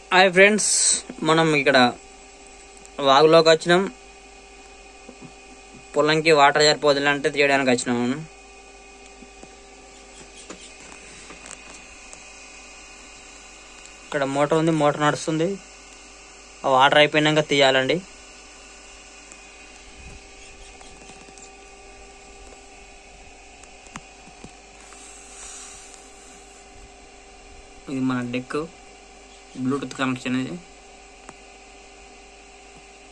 hi friends మనం ఇక్కడ వాగులోకి వచ్చినాం పొలంకి వాటర్ సరిపోతుందంటే తీయడానికి వచ్చినాం మనం ఇక్కడ మోటార్ ఉంది మోటార్ నడుస్తుంది ఆ వాటర్ అయిపోయినాక తీయాలండి ఇది మన డెక్ బ్లూటూత్ కనెక్షన్ ఇది